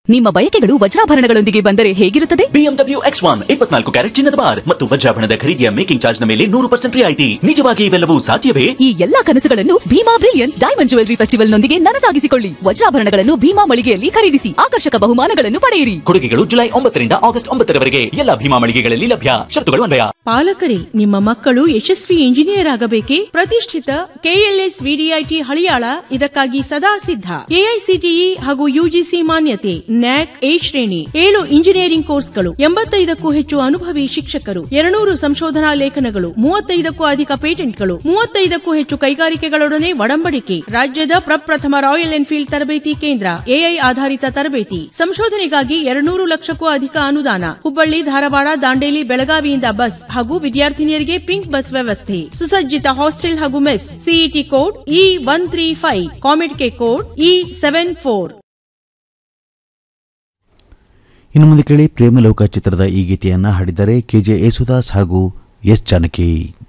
ನಿಮ್ಮ ಬಯಕೆಗಳು ವಜ್ರಾಭರಣಗಳೊಂದಿಗೆ ಬಂದರೆ ಹೇಗಿರುತ್ತದೆ ಬಿಎಂಡಬ್ಲ್ಯೂ ಎಕ್ಸ್ ಒನ್ ಇಪ್ಪತ್ನಾಲ್ಕು ಕ್ಯಾರೆಟ್ ಚಿನ್ನದ ಬಾರ್ ಮತ್ತು ವಜ್ರಾಭರಣದ ಖರೀದಿಯ ಮೇಕಿಂಗ್ ಚಾರ್ಜ್ ನ ಮೇಲೆ ನೂರು ಪರ್ಸೆಂಟ್ ರಿಯಾಯಿತಿ ನಿಜವಾಗಿ ಇವೆಲ್ಲವೂ ಸಾಧ್ಯವೇ ಈ ಎಲ್ಲಾ ಕನಸುಗಳನ್ನು Bhima brilliance diamond jewellery festival ನೊಂದಿಗೆ ನನಸಾಗಿಸಿಕೊಳ್ಳಿ ವಜ್ರಾಭರಣಗಳನ್ನು ಭೀಮಾ ಮಳಿಗೆಯಲ್ಲಿ ಖರೀದಿಸಿ ಆಕರ್ಷಕ ಬಹುಮಾನಗಳನ್ನು ಪಡೆಯಿರಿ ಕೊಡುಗೆಗಳು ಜುಲೈ ಒಂಬತ್ತರಿಂದ ಆಗಸ್ಟ್ ಒಂಬತ್ತರವರೆಗೆ ಎಲ್ಲ ಭೀಮಾ ಮಳಿಗೆಗಳಲ್ಲಿ ಲಭ್ಯ ಶರ್ತುಗಳು ಅನ್ವಯ ಪಾಲಕರೇ ನಿಮ್ಮ ಮಕ್ಕಳು ಯಶಸ್ವಿ ಇಂಜಿನಿಯರ್ ಆಗಬೇಕೇ ಪ್ರತಿಷ್ಠಿತ ಕೆಎಲ್ಎಸ್ ವಿಡಿಐಟಿ ಹಳಿಯಾಳ ಇದಕ್ಕಾಗಿ ಸದಾ ಸಿದ್ಧ ಎಐಸಿಟಿಇ ಹಾಗೂ ಯುಜಿಸಿ ಮಾನ್ಯತೆ ನ್ಯಾಕ್ ಎ ಶ್ರೇಣಿ ಏಳು ಇಂಜಿನಿಯರಿಂಗ್ ಕೋರ್ಸ್ಗಳು ಎಂಬತ್ತೈದಕ್ಕೂ ಹೆಚ್ಚು ಅನುಭವಿ ಶಿಕ್ಷಕರು ಎರಡ್ನೂರು ಸಂಶೋಧನಾ ಲೇಖನಗಳು ಮೂವತ್ತೈದಕ್ಕೂ ಅಧಿಕ ಪೇಟೆಂಟ್ಗಳು ಮೂವತ್ತೈದಕ್ಕೂ ಹೆಚ್ಚು ಕೈಗಾರಿಕೆಗಳೊಡನೆ ಒಡಂಬಡಿಕೆ ರಾಜ್ಯದ ಪ್ರಪ್ರಥಮ ರಾಯಲ್ ಎನ್ಫೀಲ್ಡ್ ತರಬೇತಿ ಕೇಂದ್ರ ಎಐ ಆಧಾರಿತ ತರಬೇತಿ ಸಂಶೋಧನೆಗಾಗಿ ಎರಡ್ನೂರು ಲಕ್ಷಕ್ಕೂ ಅಧಿಕ ಅನುದಾನ ಹುಬ್ಬಳ್ಳಿ ಧಾರವಾಡ ದಾಂಡೇಲಿ ಬೆಳಗಾವಿಯಿಂದ ಬಸ್ ಹಾಗೂ ವಿದ್ಯಾರ್ಥಿನಿಯರಿಗೆ ಪಿಂಕ್ ಬಸ್ ವ್ಯವಸ್ಥೆ ಸುಸಜ್ಜಿತ ಹಾಸ್ಟೆಲ್ ಹಾಗೂ mess CET code E one three five COMEDK code E seven four ಇನ್ನು ಮುಂದೆ ಕೇಳಿ ಪ್ರೇಮಲೋಕ ಚಿತ್ರದ ಈ ಗೀತೆಯನ್ನು ಹಾಡಿದ್ದಾರೆ ಕೆಜೆ ಯೇಸುದಾಸ್ ಹಾಗೂ ಎಸ್ ಜಾನಕಿ